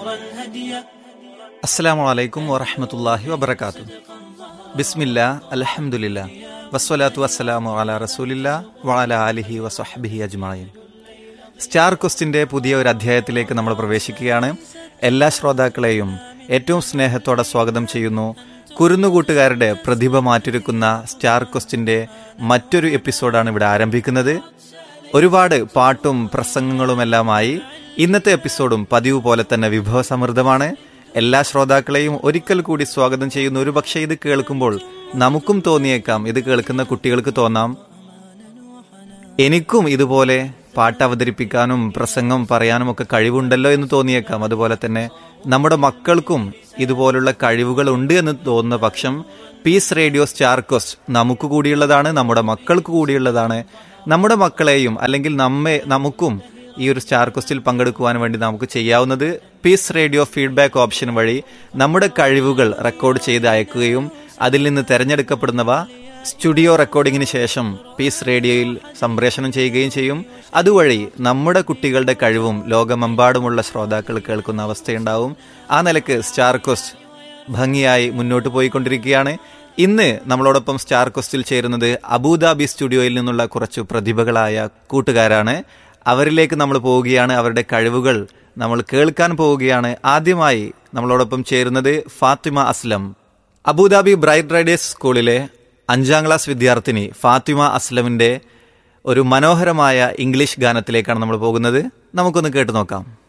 അസ്സാം വലൈക്കും വറഹമത്തല്ലാഹി വബർക്കാത്തു ബിസ്മില്ല അലഹമുല്ല വസ്വലാത്തു വസ്സലാമു അല റസൂലില്ല വഅല ആലിഹി വസ്വഹബിഹി അജ്മായിൻ സ്റ്റാർ ക്വസ്റ്റിന്റെ പുതിയ ഒരു അധ്യായത്തിലേക്ക് നമ്മൾ പ്രവേശിക്കുകയാണ് എല്ലാ ശ്രോതാക്കളെയും ഏറ്റവും സ്നേഹത്തോടെ സ്വാഗതം ചെയ്യുന്നു കുരുന്നുകൂട്ടുകാരുടെ പ്രതിഭ മാറ്റൊരുക്കുന്ന സ്റ്റാർ ക്വസ്റ്റിന്റെ മറ്റൊരു എപ്പിസോഡാണ് ഇവിടെ ആരംഭിക്കുന്നത് ഒരുപാട് പാട്ടും പ്രസംഗങ്ങളുമെല്ലാമായി ഇന്നത്തെ എപ്പിസോഡും പതിവ് പോലെ തന്നെ വിഭവസമൃദ്ധമാണ് എല്ലാ ശ്രോതാക്കളെയും ഒരിക്കൽ കൂടി സ്വാഗതം ചെയ്യുന്നു ഒരു പക്ഷേ ഇത് കേൾക്കുമ്പോൾ നമുക്കും തോന്നിയേക്കാം ഇത് കേൾക്കുന്ന കുട്ടികൾക്ക് തോന്നാം എനിക്കും ഇതുപോലെ പാട്ട് അവതരിപ്പിക്കാനും പ്രസംഗം പറയാനും ഒക്കെ കഴിവുണ്ടല്ലോ എന്ന് തോന്നിയേക്കാം അതുപോലെ തന്നെ നമ്മുടെ മക്കൾക്കും ഇതുപോലുള്ള കഴിവുകൾ ഉണ്ട് എന്ന് തോന്നുന്ന പക്ഷം പീസ് റേഡിയോ സ്റ്റാർ കോസ്റ്റ് നമുക്ക് കൂടിയുള്ളതാണ് നമ്മുടെ മക്കൾക്ക് കൂടിയുള്ളതാണ് നമ്മുടെ മക്കളെയും അല്ലെങ്കിൽ നമ്മെ നമുക്കും ഈ ഒരു സ്റ്റാർ ക്വസ്റ്റിൽ പങ്കെടുക്കുവാൻ വേണ്ടി നമുക്ക് ചെയ്യാവുന്നത് പീസ് റേഡിയോ ഫീഡ്ബാക്ക് ഓപ്ഷൻ വഴി നമ്മുടെ കഴിവുകൾ റെക്കോർഡ് ചെയ്ത് അയക്കുകയും അതിൽ നിന്ന് തിരഞ്ഞെടുക്കപ്പെടുന്നവ സ്റ്റുഡിയോ റെക്കോർഡിങ്ങിന് ശേഷം പീസ് റേഡിയോയിൽ സംപ്രേഷണം ചെയ്യുകയും ചെയ്യും അതുവഴി നമ്മുടെ കുട്ടികളുടെ കഴിവും ലോകമെമ്പാടുമുള്ള ശ്രോതാക്കൾ കേൾക്കുന്ന അവസ്ഥയുണ്ടാവും ആ നിലക്ക് സ്റ്റാർ ക്വസ്റ്റ് ഭംഗിയായി മുന്നോട്ട് പോയിക്കൊണ്ടിരിക്കുകയാണ് ഇന്ന് നമ്മളോടൊപ്പം സ്റ്റാർ ക്വസ്റ്റിൽ ചേരുന്നത് അബുദാബി സ്റ്റുഡിയോയിൽ നിന്നുള്ള കുറച്ച് പ്രതിഭകളായ കൂട്ടുകാരാണ് അവരിലേക്ക് നമ്മൾ പോവുകയാണ് അവരുടെ കഴിവുകൾ നമ്മൾ കേൾക്കാൻ പോവുകയാണ് ആദ്യമായി നമ്മളോടൊപ്പം ചേരുന്നത് Fathima Aslam Abu Dhabi bright riders സ്കൂളിലെ അഞ്ചാം ക്ലാസ് വിദ്യാർത്ഥിനി ഫാത്തിമ അസ്ലമിന്റെ ഒരു മനോഹരമായ ഇംഗ്ലീഷ് ഗാനത്തിലേക്കാണ് നമ്മൾ പോകുന്നത് നമുക്കൊന്ന് കേട്ടു നോക്കാം